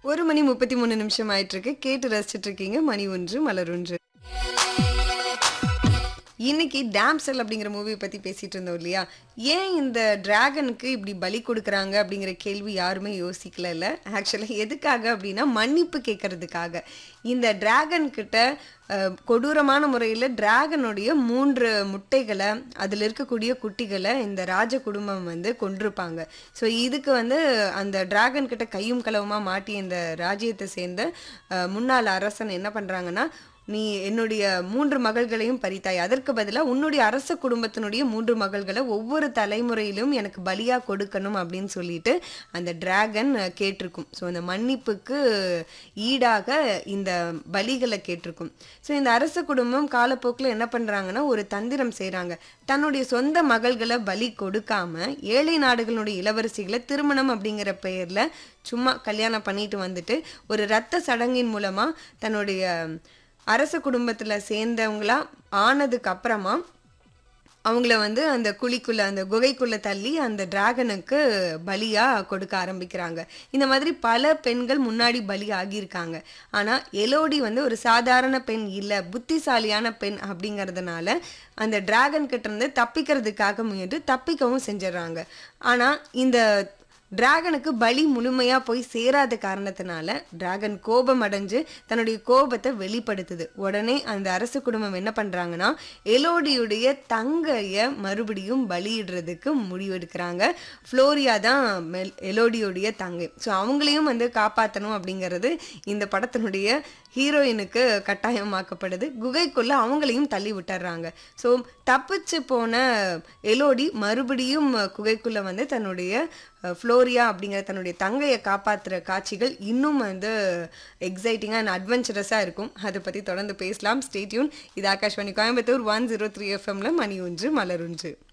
ஒரு மணி முப்பத்தி மூணு நிமிஷம் ஆயிட்டு இருக்கு கேட்டு ரசிச்சிட்டு இருக்கீங்க மணி ஒன்று மலர் ஒன்று இன்னைக்கு டேம்செல் அப்படிங்கிற மூவியை பத்தி பேசிட்டு இருந்தோம் இல்லையா ஏன் இந்த டிராகனுக்கு இப்படி பலி கொடுக்குறாங்க அப்படிங்கிற கேள்வி யாருமே யோசிக்கல இல்ல ஆக்சுவலாக எதுக்காக அப்படின்னா மன்னிப்பு கேட்கறதுக்காக இந்த டிராகன் கிட்ட அஹ், கொடூரமான முறையில் டிராகனுடைய மூன்று முட்டைகளை அதில் இருக்கக்கூடிய குட்டிகளை இந்த ராஜ குடும்பம் வந்து கொண்டிருப்பாங்க ஸோ இதுக்கு வந்து அந்த டிராகன் கிட்ட கையும் களவுமா மாட்டி இந்த ராஜ்யத்தை சேர்ந்த அஹ், முன்னாள் அரசன் என்ன பண்றாங்கன்னா நீ என்னுடைய மூன்று மகள்களையும் பறித்தாய் அதற்கு பதிலாக உன்னுடைய அரச குடும்பத்தினுடைய மூன்று மகள்களை ஒவ்வொரு தலைமுறையிலும் எனக்கு பலியா கொடுக்கணும் அப்படின்னு சொல்லிட்டு அந்த டிராகன் கேட்டிருக்கும் ஸோ அந்த மன்னிப்புக்கு ஈடாக இந்த பலிகளை கேட்டிருக்கும் ஸோ இந்த அரச குடும்பம் காலப்போக்கில் என்ன பண்றாங்கன்னா ஒரு தந்திரம் செய்றாங்க தன்னுடைய சொந்த மகள்களை பலி கொடுக்காம ஏழை நாடுகளுடைய இளவரசிகளை திருமணம் அப்படிங்கிற பெயர்ல சும்மா கல்யாணம் பண்ணிட்டு வந்துட்டு ஒரு ரத்த சடங்கின் மூலமா தன்னுடைய அரச குடும்பத்துல சேர்ந்தவங்களா ஆனதுக்கு அப்புறமா அவங்கள வந்து அந்த குழிக்குள்ள அந்த குகைக்குள்ள தள்ளி அந்த டிராகனுக்கு பலியா கொடுக்க ஆரம்பிக்கிறாங்க இந்த மாதிரி பல பெண்கள் முன்னாடி பலி ஆகியிருக்காங்க ஆனா எலோடி வந்து ஒரு சாதாரண பெண் இல்ல புத்திசாலியான பெண் அப்படிங்கறதுனால அந்த டிராகன் கிட்ட இருந்து தப்பிக்கிறதுக்காக முயன்று தப்பிக்கவும் செஞ்சிடறாங்க ஆனா இந்த டிராகனுக்கு பலி முழுமையா போய் சேராத காரணத்தினால டிராகன் கோபம் அடைஞ்சு தன்னுடைய கோபத்தை வெளிப்படுத்துது உடனே அந்த அரச குடும்பம் என்ன பண்றாங்கன்னா எலோடியுடைய தங்கைய மறுபடியும் பலியிடுறதுக்கு முடிவெடுக்கிறாங்க ஃப்ளோரியா தான் மெல் எலோடியுடைய தங்கை ஸோ அவங்களையும் வந்து காப்பாற்றணும் அப்படிங்கிறது இந்த படத்தினுடைய ஹீரோயினுக்கு கட்டாயமாக்கப்படுது குகைக்குள்ள அவங்களையும் தள்ளி விட்டுறாங்க ஸோ தப்பிச்சு போன எலோடி மறுபடியும் குகைக்குள்ள வந்து தன்னுடைய அஹ், ஃப்ளோரியா அப்படிங்கிற தன்னுடைய தங்கையை காப்பாத்துற காட்சிகள் இன்னும் வந்து எக்ஸைட்டிங்காக அண்ட் அட்வென்ச்சரஸாக இருக்கும் அதை பற்றி தொடர்ந்து பேசலாம் ஸ்டேட்யூன் இது Akashvani Coimbatore one zero three எஃப்எம்ல மணி ஒன்று மலர் ஒன்று